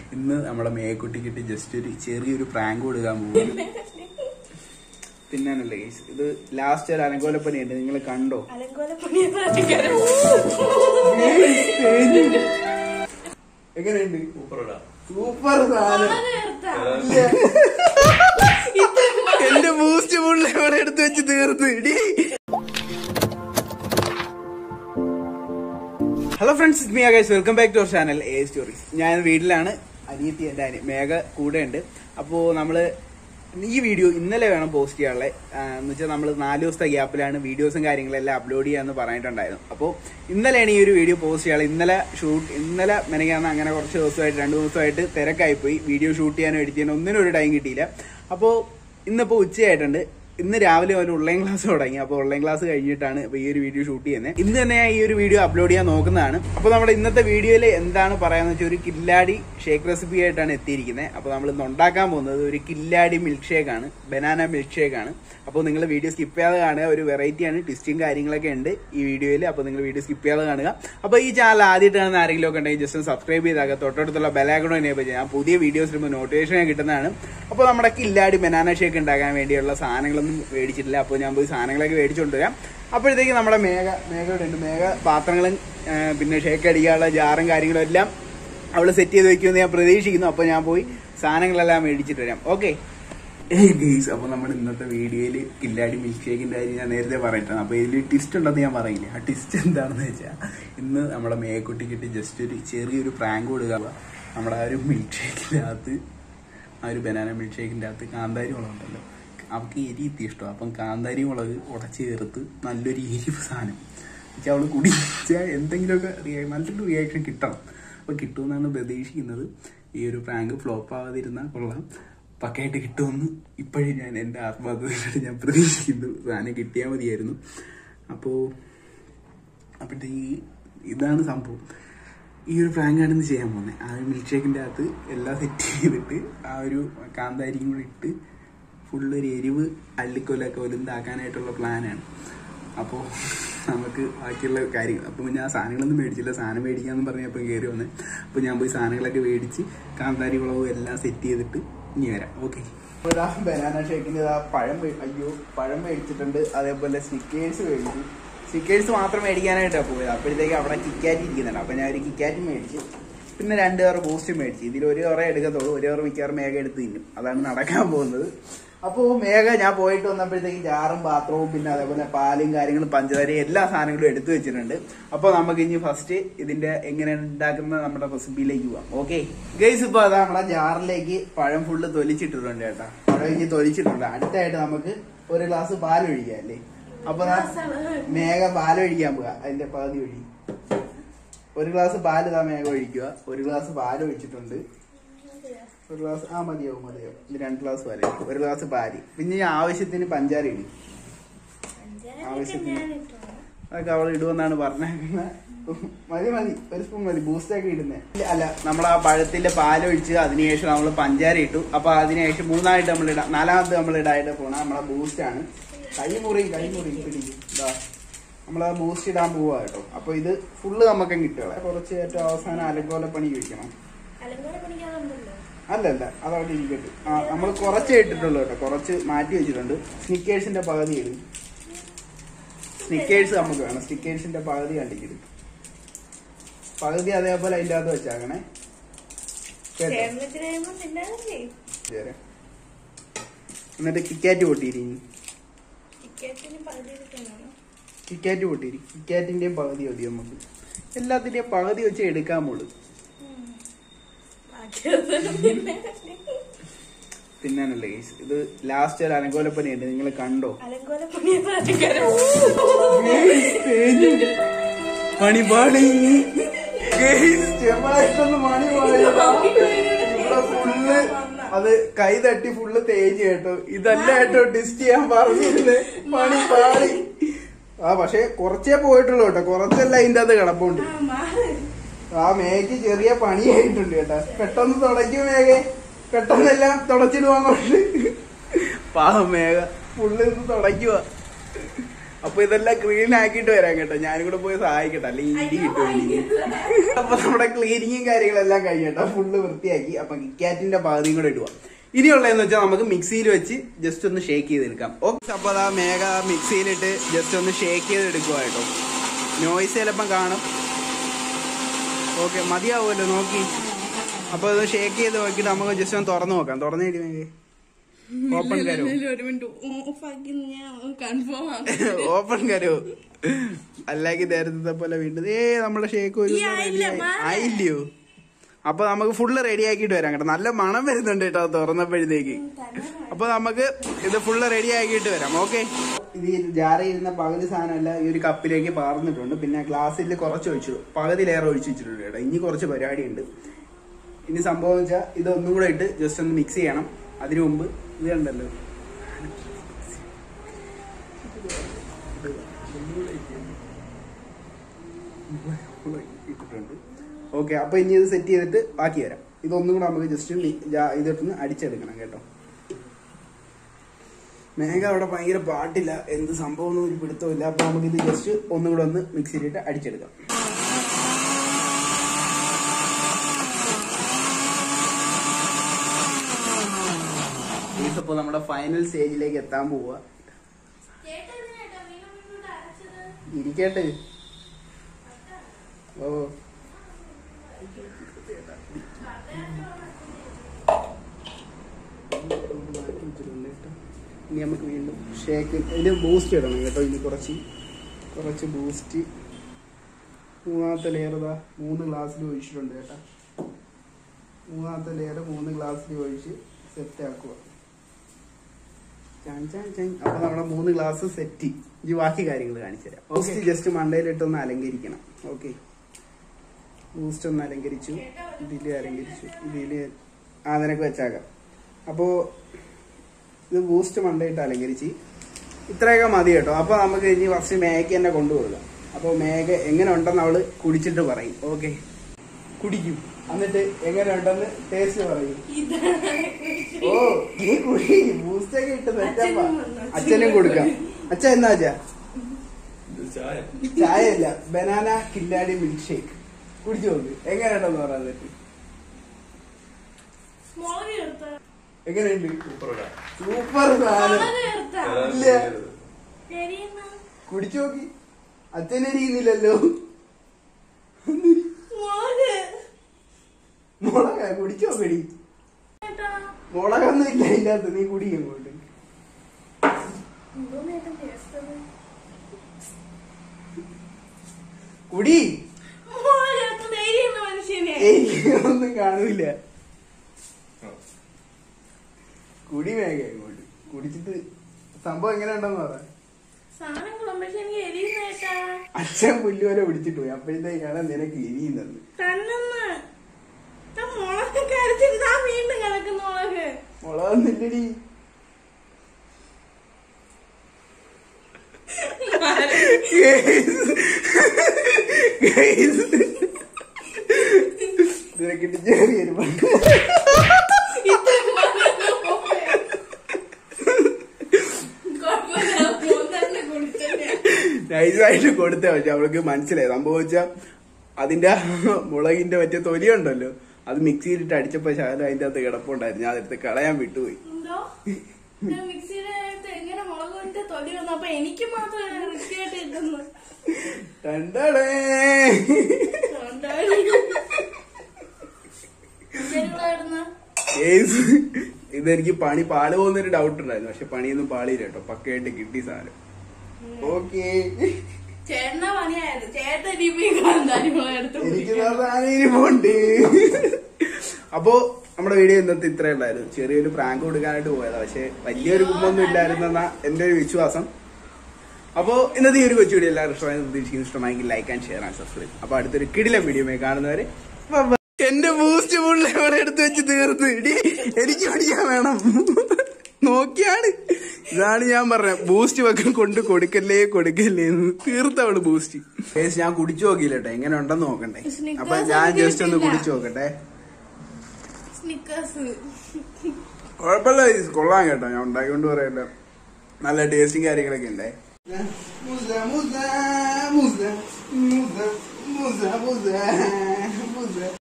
ഇന്ന് നമ്മളെ മേക്കുട്ടിക്കിട്ട് ജസ്റ്റ് ഒരു ചെറിയൊരു പ്രാങ്ക് കൊടുക്കാൻ പോകും തിന്നാനല്ലേ ഗൈസ് ഇത് ലാസ്റ്റ് ഒരു അലങ്കോലപ്പനിയുണ്ട് നിങ്ങൾ കണ്ടോ അലങ്കോല പണിയെ പ്രാർത്ഥിക്കാനും എങ്ങനെയുണ്ട് സൂപ്പർ സാധനം ഇല്ല. എന്റെ ബൂസ്റ്റ് ഫുള്ള് ഇവിടെ എടുത്ത് വെച്ച് തീർന്ന് ഇടി hello friends me Akash welcome back to our channel a stories ഞാൻ വീട്ടിലാണ് അനിയത്തി എൻ്റെ അനി മേഘ കൂടെ ഉണ്ട് അപ്പോൾ നമ്മള് ഈ വീഡിയോ ഇന്നലെ വേണം പോസ്റ്റ് ചെയ്യാനുള്ളത് എന്ന് വെച്ചാൽ നമ്മൾ നാല് ദിവസത്തെ ഗ്യാപ്പിലാണ് വീഡിയോസും കാര്യങ്ങളെല്ലാം അപ്ലോഡ് ചെയ്യാമെന്ന് പറഞ്ഞിട്ടുണ്ടായിരുന്നു അപ്പോൾ ഇന്നലെയാണ് ഈ ഒരു വീഡിയോ പോസ്റ്റ് ചെയ്യാനുള്ളത് ഇന്നലെ ഷൂട്ട് ഇന്നലെ മെനക്കാന്ന് അങ്ങനെ കുറച്ച് ദിവസമായിട്ട് രണ്ട് ദിവസമായിട്ട് തിരക്കായിപ്പോയി വീഡിയോ ഷൂട്ട് ചെയ്യാനോ എഡിറ്റ് ചെയ്യാനോ ഒന്നിനും ഒരു ടൈം കിട്ടിയില്ല അപ്പോൾ ഇന്നിപ്പോൾ ഉച്ചയായിട്ടുണ്ട് ഇന്ന് രാവിലെ ഒരു ഓൺലൈൻ ക്ലാസ് തുടങ്ങി അപ്പോൾ ഓൺലൈൻ ക്ലാസ് കഴിഞ്ഞിട്ടാണ് ഇപ്പോൾ ഈ ഒരു വീഡിയോ ഷൂട്ട് ചെയ്യുന്നത് ഇന്ന് തന്നെ ഞാൻ ഈ ഒരു വീഡിയോ അപ്ലോഡ് ചെയ്യാൻ നോക്കുന്നതാണ് അപ്പോൾ നമ്മുടെ ഇന്നത്തെ വീഡിയോയിൽ എന്താണ് പറയാന്ന് വെച്ചാൽ ഒരു കില്ലാടി ഷേക്ക് റെസിപ്പി ആയിട്ടാണ് എത്തിയിരിക്കുന്നത് അപ്പോൾ നമ്മൾ ഇന്ന് ഉണ്ടാക്കാൻ പോകുന്നത് ഒരു കില്ലാടി മിൽക്ക് ഷേക്ക് ആണ് ബനാന മിൽക്ക് ഷേക്ക് ആണ് അപ്പോൾ നിങ്ങൾ വീഡിയോ സ്കിപ്പ് ചെയ്യാതെ കാണുക ഒരു വെറൈറ്റി ആണ് ട്വിസ്റ്റും കാര്യങ്ങളൊക്കെ ഉണ്ട് ഈ വീഡിയോയിൽ അപ്പോൾ നിങ്ങൾ വീഡിയോ സ്കിപ്പ് ചെയ്യാതെ കാണുക അപ്പോൾ ഈ ചാനൽ ആദ്യമായിട്ട് കാണുന്ന ആരെങ്കിലും ഒക്കെ ഉണ്ടെങ്കിൽ ജസ്റ്റ് സബ്സ്ക്രൈബ് ചെയ്താൽ തൊട്ടടുത്തുള്ള ബെലാക്കണോ എനേബിൾ ചെയ്യാം ഞാൻ പുതിയ വീഡിയോസ് ഇടുമ്പോൾ നോട്ടിഫിക്കേഷൻ കിട്ടുന്നതാണ് അപ്പോൾ നമ്മുടെ കില്ലാടി ബനാന ഷേക്ക് ഉണ്ടാക്കാൻ വേണ്ടിയുള്ള സാധനങ്ങളൊന്നും മേടിച്ചിട്ടില്ല അപ്പോൾ ഞാൻ പോയി സാധനങ്ങളൊക്കെ മേടിച്ചുകൊണ്ട് വരാം അപ്പോഴത്തേക്ക് നമ്മുടെ മേഘ മേഘയുടെ ഉണ്ട് മേഘ പാത്രങ്ങളും ആ, പിന്നെ ഷേക്ക് അടിക്കാനുള്ള ജാറും കാര്യങ്ങളും എല്ലാം അവള് സെറ്റ് ചെയ്ത് വെക്കുമെന്ന് ഞാൻ പ്രതീക്ഷിക്കുന്നു അപ്പോൾ ഞാൻ പോയി സാധനങ്ങളെല്ലാം മേടിച്ചിട്ട് വരാം ഓക്കെ ഗെയ്സ് അപ്പോൾ നമ്മുടെ ഇന്നത്തെ വീഡിയോയിൽ കില്ലാടി മിൽക്ക് ഷേക്കിന്റെ കാര്യം ഞാൻ നേരത്തെ പറഞ്ഞിട്ടാണ് അപ്പോൾ ഇതിൽ ട്വിസ്റ്റ് ഉണ്ടെന്ന് ഞാൻ പറയില്ല ആ ട്വിസ്റ്റ് എന്താണെന്ന് വെച്ചാൽ ഇന്ന് നമ്മുടെ മേക്കുട്ടിക്കിട്ട് ജസ്റ്റ് ഒരു ചെറിയൊരു പ്രാങ്ക് കൊടുക്കുക നമ്മുടെ ആ ഒരു മിൽക്ക് ഷേക്കിൻ്റെ ആ ഒരു ബനാന മിൽക്ക് ഷേക്കിൻ്റെ അകത്ത് കാന്താരി മുളക് ഉണ്ടല്ലോ അവൾക്ക് എരി എത്തി ഇഷ്ടമാണ് അപ്പം കാന്താരി മുളക് ഉടച്ച് ചേർത്ത് നല്ലൊരു എരിവ് സാധനം വെച്ചാൽ അവൾ കുടിച്ചാൽ എന്തെങ്കിലുമൊക്കെ റിയാ നല്ലൊരു റിയാക്ഷൻ കിട്ടണം അപ്പോൾ കിട്ടുമെന്നാണ് പ്രതീക്ഷിക്കുന്നത് ഈ ഒരു പ്രാങ്ക് ഫ്ലോപ്പ് ആവാതിരുന്നാൽ കൊള്ളാം പക്കയായിട്ട് കിട്ടുമെന്ന് ഇപ്പോഴും ഞാൻ എൻ്റെ ആത്മാർത്ഥതയോട് ഞാൻ പ്രതീക്ഷിക്കുന്നു സാധനം കിട്ടിയാൽ മതിയായിരുന്നു അപ്പോൾ അപ്പോഴത്തേക്ക് ഇതാണ് സംഭവം ഈ ഒരു പ്രാങ്കാണ് ഇന്ന് ചെയ്യാൻ പോകുന്നത് ആ ഒരു മിൽക്ക് ഷേക്കിൻ്റെ അകത്ത് എല്ലാം സെറ്റ് ചെയ്തിട്ട് ആ ഒരു കാന്താരിയും കൂടി ഇട്ട് ഫുള്ള് ഒരു എരിവ് അള്ളിക്കൊല്ലൊക്കെ ഒലുന്താക്കാനായിട്ടുള്ള പ്ലാനാണ് അപ്പോൾ നമുക്ക് ബാക്കിയുള്ള കാര്യങ്ങൾ അപ്പോൾ ഞാൻ സാധനങ്ങളൊന്നും മേടിച്ചില്ല സാധനം മേടിക്കാമെന്ന് പറഞ്ഞപ്പോൾ കയറി വന്ന് അപ്പോൾ ഞാൻ പോയി സാധനങ്ങളൊക്കെ മേടിച്ച് കാന്താരി കുളവും എല്ലാം സെറ്റ് ചെയ്തിട്ട് ഇനി വരാം ഓക്കെ ബനാന ഷേക്കിന് ആ പഴം മേ- അയ്യോ പഴം മേടിച്ചിട്ടുണ്ട് അതേപോലെ സ്നിക്കേഴ്സ് മേടിച്ചു സ്നിക്കേഴ്സ് മാത്രം മേടിക്കാനായിട്ടാണ് പോയത് അപ്പോഴത്തേക്ക് അവിടെ കിക്കാറ്റ് ഇരിക്കുന്നുണ്ട് അപ്പോൾ ഞാൻ ഒരു കിക്കാറ്റ് മേടിച്ചു പിന്നെ രണ്ട് കവർ ബൂസ്റ്റ് മേടിച്ചു ഇതിൽ ഒരു കവറേ എടുക്കത്തുള്ളൂ ഒരു കവർ മിക്കവാറും മേഘ എടുത്ത് തിന്നും അതാണ് നടക്കാൻ പോകുന്നത് അപ്പോൾ മേഘ ഞാൻ പോയിട്ട് വന്നപ്പോഴത്തേക്ക് ജാറും പാത്രവും പിന്നെ അതേപോലെ പാലും കാര്യങ്ങളും പഞ്ചസാരയും എല്ലാ സാധനങ്ങളും എടുത്തു വെച്ചിട്ടുണ്ട് അപ്പോൾ നമുക്ക് ഇനി ഫസ്റ്റ് ഇതിന്റെ എങ്ങനെ ഉണ്ടാക്കുന്ന നമ്മുടെ റെസിപ്പിയിലേക്ക് പോവാം ഓക്കെ ഗൈസ് ഇപ്പോൾ അതാ നമ്മുടെ ജാറിലേക്ക് പഴം ഫുള്ള് തൊലിച്ചിട്ടിട്ടുണ്ട് ചേട്ടാ പഴം ഇനി തൊലിച്ചിട്ടുണ്ട് അടുത്തായിട്ട് നമുക്ക് ഒരു ഗ്ലാസ് പാൽ ഒഴിക്കാം അല്ലേ അപ്പൊ ദാ മേഘ പാൽ ഒഴിക്കാൻ പോവാ അതിന്റെ പകുതി ഒഴി ഒരു ഗ്ലാസ് പാല് ഇതാ മേഘ ഒഴിക്കുക ഒരു ഗ്ലാസ് പാൽ ഒഴിച്ചിട്ടുണ്ട് ഒരു ഗ്ലാസ് ആ മതിയാവും മതിയാവും ഇത് രണ്ട് ഗ്ലാസ് പാല് ഒരു ഗ്ലാസ് പാല് പിന്നെ ഈ ആവശ്യത്തിന് പഞ്ചാര ഇടും ആവശ്യത്തിന് അതൊക്കെ അവൾ ഇടുമെന്നാണ് പറഞ്ഞേക്കുന്നത് മതി മതി ഒരു സ്പൂൺ മതി ബൂസ്റ്റ് ഒക്കെ ഇടുന്നത് അല്ല നമ്മൾ ആ പഴത്തിന്റെ പാലൊഴിച്ച് അതിനുശേഷം നമ്മൾ പഞ്ചാര ഇട്ടു അപ്പൊ അതിനുശേഷം മൂന്നായിട്ട് നമ്മൾ ഇടാം നാലാമത് നമ്മൾ ഇടായിട്ട് പോണ നമ്മളെ ബൂസ്റ്റ് ആണ് കൈ മുറി കൈ മുറി പിടിക്കും ഇതാ നമ്മൾ ആ ബൂസ്റ്റ് ഇടാൻ പോവാ കേട്ടോ അപ്പൊ ഇത് ഫുള്ള് നമുക്ക് കിട്ടുക കുറച്ച് ഏറ്റവും അവസാനം അലങ്കോല പണി കഴിക്കണം അലങ്കോല പണിക്കാറുണ്ടല്ലോ അല്ലല്ല അതവിടെ ഇരിക്കട്ടെ ആ നമ്മൾ കുറച്ച് ഇട്ടിട്ടുള്ളൂ കേട്ടോ കുറച്ച് മാറ്റി വെച്ചിട്ടുണ്ട് സ്നിക്കേഴ്സിന്റെ പകുതി ഇടും സ്നിക്കേഴ്സ് നമുക്ക് വേണം സ്നിക്കേഴ്സിന്റെ പകുതി കണ്ടിക്കിടും പകുതി അതേപോലെ അതിന്റെ അകത്ത് വെച്ചാക്കണേ കേട്ടോ കേരളത്തിൽ കഴിയുമ്പോ തിന്നാനല്ലേ ശരി. എന്നിട്ട് കിക്കാറ്റ് പൊട്ടിയിരി ടിക്കറ്റിന് പകുതി എടുക്കാനാണോ കിക്കാറ്റ് പൊട്ടിയിരി കിക്കാറ്റിന്റെയും പകുതി മതി നമുക്ക് എല്ലാത്തിന്റെയും പകുതി വെച്ച് എടുക്കാൻ പോള് ബാക്കിയൊന്നും തിന്നാനല്ലേ. തിന്നാനല്ലേ guys. ഇത് ലാസ്റ്റ് ഒരു അലങ്കോലപ്പനിയുണ്ട് നിങ്ങൾ കണ്ടോ അലങ്കോല പണിയെ പ്രാർത്ഥിക്കാനും മണിപാളി ചെറുതായിട്ടൊന്ന് മണി പാളിയതാ. ഇവിടെ ഫുള്ള് അത് കൈ തട്ടി ഫുള്ള് തേഞ്ഞ് കേട്ടോ ഇതല്ല കേട്ടോ ടെസ്റ്റ് ചെയ്യാൻ പറഞ്ഞിരുന്നത് മണി പാളി ആ പക്ഷെ കുറച്ചേ പോയിട്ടുള്ളൂ കേട്ടോ കുറച്ചല്ല അതിന്റെ അത് കിടപ്പുണ്ട് ആ മേഘയ്ക്ക് ചെറിയ പണിയായിട്ടുണ്ട് കേട്ടോ പെട്ടെന്ന് തുടയ്ക്കും മേഘ പെട്ടെന്നെല്ലാം തുടച്ചിടുവാൻ കൊണ്ട് പാവം മേഘ ഫുള്ള് ഇത് തുടയ്ക്കുക അപ്പൊ ഇതെല്ലാം ക്ലീൻ ആക്കിയിട്ട് വരാം കേട്ടോ ഞാനും കൂടെ പോയി സഹായിക്കട്ടെ അല്ലെങ്കിൽ ഇടി കിട്ടും ഇനി. അപ്പൊ നമ്മുടെ ക്ലീനിങ്ങും കാര്യങ്ങളെല്ലാം കഴിഞ്ഞിട്ടോ ഫുള്ള് വൃത്തിയാക്കി അപ്പൊ കിക്കാറ്റിന്റെ പകുതിയും കൂടെ ഇടുക ഇനിയുള്ളതെന്ന് വെച്ചാൽ നമുക്ക് മിക്സിയിൽ വെച്ച് ജസ്റ്റ് ഒന്ന് ഷേക്ക് ചെയ്തെടുക്കാം ഓക്കെ അപ്പൊ അതാ മേഘ മിക്സിയിലിട്ട് ജസ്റ്റ് ഒന്ന് ഷേക്ക് ചെയ്തെടുക്കുക കേട്ടോ നോയ്സ് ചിലപ്പം കാണും ഓക്കെ മതിയാവുമല്ലോ നോക്കി അപ്പൊ ഇത് ഷേക്ക് ചെയ്ത് നോക്കിയിട്ട് നമുക്ക് ജസ്റ്റ് ഒന്ന് തുറന്നു നോക്കാം തുറന്നിട്ട് മേഘ ഓപ്പൺ കരോ ഒരു മിനിറ്റ് ഓഫാക്കി ഞാൻ കൺഫേം ആണ് ഓപ്പൺ കരോ അല്ലെങ്കിൽ നേരത്തെ പോലെ വീണ്ടും ഏ നമ്മുടെ ഷേക്ക് ഒരു ഈ ആയില്ല, മാറ്. ആയില്ലയോ അപ്പൊ നമുക്ക് ഫുള്ള് റെഡി ആക്കിയിട്ട് വരാം കേട്ടോ നല്ല മണം വരുന്നുണ്ട് കേട്ടോ അത് തുറന്നപ്പോഴത്തേക്ക് അപ്പൊ നമുക്ക് ഇത് ഫുള്ള് റെഡി ആക്കിയിട്ട് വരാം ഓക്കെ ഇത് ഈ ജാറിൽ ഇരുന്ന പകുതി സാധനമല്ല ഈ ഒരു കപ്പിലേക്ക് പാർന്നിട്ടുണ്ട് പിന്നെ ഗ്ലാസ്സിൽ കുറച്ച് ഒഴിച്ചു പകുതിയിലേറെ ഒഴിച്ചു വെച്ചിട്ടുണ്ട് കേട്ടോ ഇനി കുറച്ച് പരിപാടി ഉണ്ട് ഇനി സംഭവം വെച്ചാൽ ഇതൊന്നും കൂടെ ഇട്ട് ജസ്റ്റ് ഒന്ന് മിക്സ് ചെയ്യണം അതിനു മുമ്പ് ഇത് കണ്ടല്ലോ ഇട്ടിട്ടുണ്ട് ഓക്കെ അപ്പൊ ഇനി ഇത് സെറ്റ് ചെയ്തിട്ട് ബാക്കി വരാം ഇതൊന്നും കൂടെ നമുക്ക് ജസ്റ്റ് ഇതിട്ടൊന്ന് അടിച്ചെടുക്കണം കേട്ടോ മേഘ അവിടെ ഭയങ്കര പാട്ടില്ല എന്ത് സംഭവം ഒന്നും ഒരു പിടുത്തമില്ല അപ്പൊ നമുക്ക് ഇത് ജസ്റ്റ് ഒന്നും കൂടെ ഒന്ന് മിക്സിയിലിട്ട് അടിച്ചെടുക്കാം ഇതിപ്പോ നമ്മുടെ ഫൈനൽ സ്റ്റേജിലേക്ക് എത്താൻ പോവുക ഇരിക്കട്ടെ ഓ ഇനി നമുക്ക് വീണ്ടും ഷേക്ക് ഇതിന് ബൂസ്റ്റ് ഇടണം കേട്ടോ ഇനി കുറച്ച് കുറച്ച് ബൂസ്റ്റ് മൂന്നാമത്തെ ലെയർ ഇതാ മൂന്ന് ഗ്ലാസ്സിൽ ഒഴിച്ചിട്ടുണ്ട് കേട്ടോ മൂന്നാമത്തെ ലെയർ മൂന്ന് ഗ്ലാസ്സിൽ ഒഴിച്ച് സെറ്റ് ആക്കുക ചാൻ ചാൻ ചാൻ. അപ്പൊ നമ്മുടെ മൂന്ന് ഗ്ലാസ് സെറ്റ് ഈ ബാക്കി കാര്യങ്ങൾ കാണിച്ചു തരാം ബൂസ്റ്റ് ജസ്റ്റ് മണ്ടയിലിട്ടൊന്ന് അലങ്കരിക്കണം ഓക്കെ ബൂസ്റ്റ് ഒന്ന് അലങ്കരിച്ചു ഇതില് അലങ്കരിച്ചു ഇതില് ആ നിനക്ക് വെച്ചാക്കാം അപ്പോ ഇത് ബൂസ്റ്റ് മണ്ടയിട്ട് അലങ്കരിച്ച് ഇത്രയൊക്കെ മതി കേട്ടോ അപ്പൊ നമുക്ക് ഇനി ഫസ്റ്റ് മേഘ തന്നെ കൊണ്ടുപോകാം അപ്പൊ മേഘ എങ്ങനെ ഉണ്ടെന്ന് അവള് കുടിച്ചിട്ട് പറയും ഓക്കെ കുടിക്കും എന്നിട്ട് എങ്ങനെ ഉണ്ടെന്ന് ടേസ്റ്റ് പറയും ഓ നീ കുടി ബൂസ്റ്റ് ഒക്കെ ഇട്ട് സെറ്റപ്പാ അച്ഛനും കൊടുക്കാം അച്ഛൻ എന്നാ അച്ഛാ ചായ അല്ല ബനാന കില്ലാടി മിൽക്ക് ഷേക്ക് കുടിച്ചു നോക്ക് എങ്ങനെയുണ്ടെന്ന് പറയാൻ പറ്റും മോര് ചേർത്ത എങ്ങനെയുണ്ട് സൂപ്പറാ. സൂപ്പർ സാധനം മോര് ചേർത്ത ഇല്ല ശരിയെന്നാ കുടിച്ചു നോക്കി അച്ഛനെ രീതിയിലല്ലോ മോര് മുളക കുടിച്ചു നോക്കടി ചേട്ടാ മുളകൊന്നും ഇല്ല അതിന്റെ അകത്ത് നീ കുടി അങ്ങോട്ട് എന്തോന്ന് ചേട്ടൻ ടേസ്റ്റ് കുടി മോര് ചേർത്ത ധൈര്യം മനുഷ്യനെ ഏയ് ഒന്നും കാണൂല ആ. കുടി വേഗം അങ്ങോട്ട് കുടിച്ചിട്ട് സംഭവം എങ്ങനെ ഉണ്ടെന്ന് പറ സാധനം കുളമ്പക്ഷെ എനിക്ക് എരിയുന്ന ചേട്ടാ അച്ഛൻ പുല്ലുപോലെ പിടിച്ചിട്ട് പോയി അപ്പോഴത്തേക്കാണ് നിനക്ക് എരിയുന്നത് തന്നെന്ന് ആ മുളക് കരച്ചിട്ടാ വീണ്ടും കിടക്കുന്ന മുളക് മുളകൊന്നില്ലടി നിനക്കിട്ട് ചെറിയൊരു പണ്ട് കുഴപ്പമില്ല, മോൻ തന്നെ കുടിച്ചല്ലേ. നൈസായിട്ട് കൊടുത്തേ പക്ഷെ അവൾക്ക് മനസ്സിലായി സംഭവം വെച്ചാ അതിന്റെ ആ മുളകിന്റെ മറ്റേ തൊലിയുണ്ടല്ലോ അത് മിക്സിയിലിട്ട് അടിച്ചപ്പോ ശാലം അതിന്റെ അകത്ത് കിടപ്പുണ്ടായിരുന്നു ഞാൻ അതെടുത്ത് കളയാൻ വിട്ടുപോയി എന്തോ ഞാൻ മിക്സിയുടെ അകത്ത് എങ്ങനെ മുളക് കൊണ്ട് തൊലി വന്നു അപ്പൊ എനിക്ക് മാത്രം വൃത്തിയായിട്ട് കിട്ടുന്നു ടണ്ടടേ. ശരികളായിരുന്നു കേസ് ഇതെനിക്ക് പണി പാള് പോകുന്നൊരു ഡൗട്ട് ഉണ്ടായിരുന്നു പക്ഷെ പണിയൊന്നും പാളിയില്ല കേട്ടോ പക്കയായിട്ട് കിട്ടി സാധനം ഓക്കേ ചേട്ടനാ പണിയായത് ചേട്ടൻ ഇനിയിപ്പോ ഈ കാന്താരിമുളക് എടുത്ത് എനിക്ക് കുടിക്കണം. സാധനം ഇരിപ്പുണ്ട് അപ്പോ നമ്മുടെ വീഡിയോ ഇന്നത്തെ ഇത്രേ ഉള്ളായിരുന്നു ചെറിയൊരു പ്രാങ്ക് കൊടുക്കാനായിട്ട് പോയതാ പക്ഷെ വലിയൊരു കുമ്പൊന്നും ഇല്ലായിരുന്നെന്നാ എന്റെ ഒരു വിശ്വാസം അപ്പോ ഇന്നത്തെ ഈ ഒരു കൊച്ചു വീഡിയോ എല്ലാവരും ഇഷ്ടമായി പ്രതീക്ഷിക്കുന്നു ഇഷ്ടമായെങ്കിൽ like and share and subscribe അപ്പൊ അടുത്തൊരു കിടിലം വീഡിയോ കാണുന്നവരെ bye bye. എന്റെ ബൂസ്റ്റ് ഫുള്ള് ഇവിടെ എടുത്ത് വെച്ച് തീർന്ന് ഇടി എനിക്ക് പഠിക്കാൻ വേണം നോക്കിയാണ് ഇതാണ് ഞാൻ പറഞ്ഞത് ബൂസ്റ്റ് വെക്കാൻ കൊണ്ട് കൊടുക്കല്ലേ കൊടുക്കല്ലേ എന്ന് തീർത്തവള് ബൂസ്റ്റ് കേസ് ഞാൻ കുടിച്ചു നോക്കിയില്ല കേട്ടോ എങ്ങനെ ഉണ്ടെന്ന് നോക്കണ്ടേ Snickers അപ്പൊ ഞാൻ എനിക്ക് ജസ്റ്റ് ഒന്ന് കിട്ടില്ല. കുടിച്ചു നോക്കട്ടെ സ്നിക്കേഴ്സ് കുഴപ്പമില്ല ഇത് കൊള്ളാം കേട്ടോ ഞാൻ ഉണ്ടാക്കിക്കൊണ്ട് പറയല്ലോ നല്ല ടേസ്റ്റും കാര്യങ്ങളൊക്കെ ഉണ്ടേ മുസ മുസ മുസ മുസ മുസ മുസ മുസ